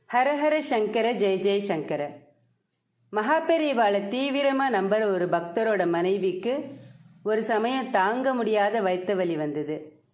ஹரஹர சங்கர ஜெய ஜெய சங்கர மகாபெரிவாளை தீவிரமா நம்புற ஒரு பக்தரோட மனைவிக்கு ஒரு சமயம் தாங்க முடியாத வயிற்று வலி வந்தது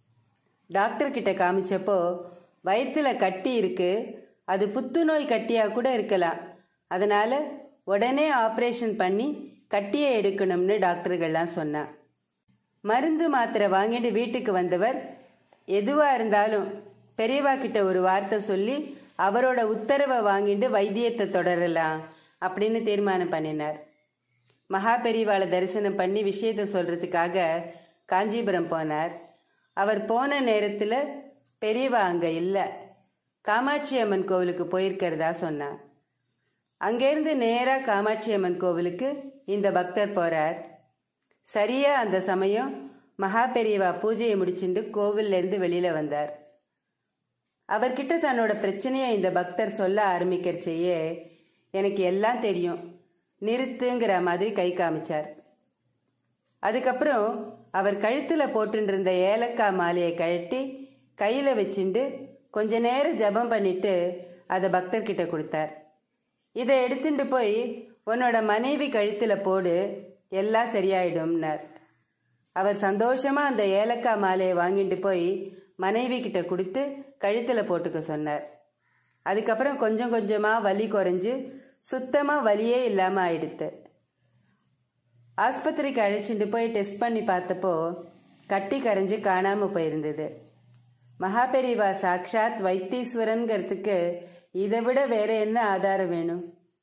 டாக்டர் கிட்ட காமிச்சப்போ வயிற்றுல கட்டி இருக்கு அது புத்துநோய் கட்டியா கூட இருக்கலாம் அதனால உடனே ஆப்ரேஷன் பண்ணி கட்டியை எடுக்கணும்னு டாக்டர்கள்லாம் சொன்னா மருந்து மாத்திரை வாங்கிட்டு வீட்டுக்கு வந்தவர் எதுவா இருந்தாலும் பெரியவா கிட்ட ஒரு வார்த்தை சொல்லி அவரோட உத்தரவை வாங்கிட்டு வைத்தியத்தை தொடரலாம் அப்படின்னு தீர்மானம் பண்ணினார் மகா பெரியவாளை தரிசனம் பண்ணி விஷயத்த சொல்றதுக்காக காஞ்சிபுரம் போனார் அவர் போன நேரத்தில் பெரியவா அங்கே இல்லை காமாட்சி அம்மன் கோவிலுக்கு போயிருக்கிறதா சொன்னார் அங்கேருந்து நேராக காமாட்சி அம்மன் கோவிலுக்கு இந்த பக்தர் போறார் சரியா அந்த சமயம் மகா பெரியவா பூஜையை முடிச்சுட்டு கோவில்ல இருந்து வெளியில வந்தார் அவர்கிட்ட தன்னோட பிரச்சனையை இந்த பக்தர் சொல்ல ஆரம்பிக்கிறச்சேயே எனக்கு எல்லாம் தெரியும் நிறுத்துங்கிற மாதிரி கை காமிச்சார் அதுக்கப்புறம் அவர் கழுத்துல போட்டுட்டு இருந்த ஏலக்காய் மாலையை கழட்டி கையில வச்சுண்டு கொஞ்ச நேரம் ஜபம் பண்ணிட்டு அதை பக்தர்கிட்ட கொடுத்தார் இதை எடுத்துட்டு போய் உன்னோட மனைவி கழுத்துல போடு எல்லாம் சரியாயிடும்னார் அவர் சந்தோஷமா அந்த ஏலக்காய் மாலையை வாங்கிட்டு போய் மனைவி கிட்ட கொடுத்து கழுத்துல போட்டுக்க சொன்னார் அதுக்கப்புறம் கொஞ்சம் கொஞ்சமா வலி குறைஞ்சு சுத்தமா வலியே இல்லாம ஆயிடுத்து ஆஸ்பத்திரிக்கு அழைச்சிட்டு போய் டெஸ்ட் பண்ணி பார்த்தப்போ கட்டி கரைஞ்சு காணாம போயிருந்தது மகாபெரிவா சாக்ஷாத் வைத்தீஸ்வரன்கிறதுக்கு இதை விட வேற என்ன ஆதாரம் வேணும்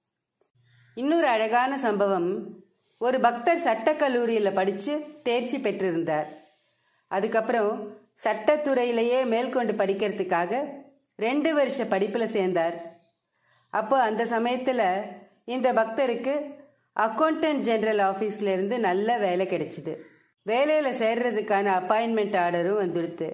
இன்னொரு அழகான சம்பவம் ஒரு பக்தர் சட்டக்கல்லூரியில் படித்து தேர்ச்சி பெற்றிருந்தார் அதுக்கப்புறம் சட்டத்துறையிலேயே மேற்கொண்டு படிக்கிறதுக்காக ரெண்டு வருஷ படிப்பில் சேர்ந்தார் அப்போ அந்த சமயத்தில் இந்த பக்தருக்கு அக்கௌண்டன்ட் ஜெனரல் ஆஃபீஸ்ல இருந்து நல்ல வேலை கிடைச்சிது வேலையில் சேர்றதுக்கான அப்பாயின்மெண்ட் ஆர்டரும் வந்துடுத்து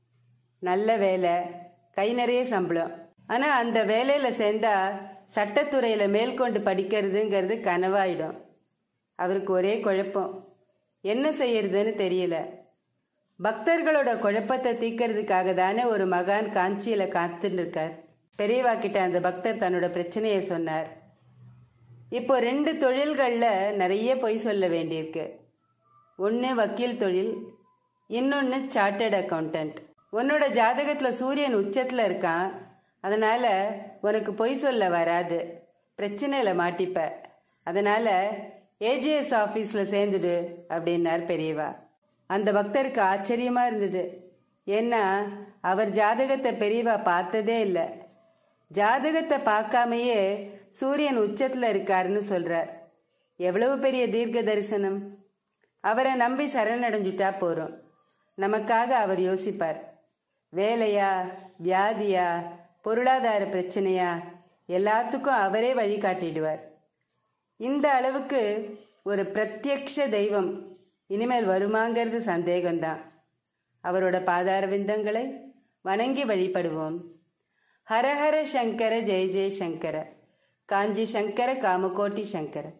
நல்ல வேலை கை நிறைய சம்பளம் ஆனால் அந்த வேலையில் சேர்ந்தா சட்டத்துறையில் மேற்கொண்டு படிக்கிறதுங்கிறது கனவாயிடும் அவருக்கு ஒரே குழப்பம் என்ன செய்யறதுன்னு தெரியல பக்தர்களோட குழப்பத்தை தீக்கிறதுக்காக தானே ஒரு மகான் காஞ்சியில காத்துட்டு இருக்கார் பெரியவா கிட்ட அந்த பக்தர் தன்னோட பிரச்சனையை சொன்னார் இப்போ ரெண்டு தொழில்களில் நிறைய பொய் சொல்ல வேண்டியிருக்கு ஒன்று வக்கீல் தொழில் இன்னொன்று சார்ட்டர்ட் அக்கௌண்டன்ட் உன்னோட ஜாதகத்தில் சூரியன் உச்சத்தில் இருக்கான் அதனால உனக்கு பொய் சொல்ல வராது பிரச்சனையில் மாட்டிப்ப அதனால ஏஜிஎஸ் ஆஃபீஸில் சேர்ந்துடு அப்படின்னார் பெரியவா அந்த பக்தருக்கு ஆச்சரியமா இருந்தது ஏன்னா அவர் ஜாதகத்தை பெரியவா பார்த்ததே இல்லை ஜாதகத்தை பார்க்காமையே சூரியன் உச்சத்தில் இருக்காருன்னு சொல்றார் எவ்வளவு பெரிய தீர்க்க தரிசனம் அவரை நம்பி சரணடைஞ்சுட்டா போறோம் நமக்காக அவர் யோசிப்பார் வேலையா வியாதியா பொருளாதார பிரச்சனையா எல்லாத்துக்கும் அவரே வழி காட்டிடுவார் இந்த அளவுக்கு ஒரு பிரத்யக்ஷ தெய்வம் இனிமேல் வருமாங்கிறது சந்தேகம்தான் அவரோட பாதார விந்தங்களை வணங்கி வழிபடுவோம் ஹரஹர சங்கர ஜெய ஜெய சங்கர காஞ்சி சங்கர காமகோட்டி சங்கர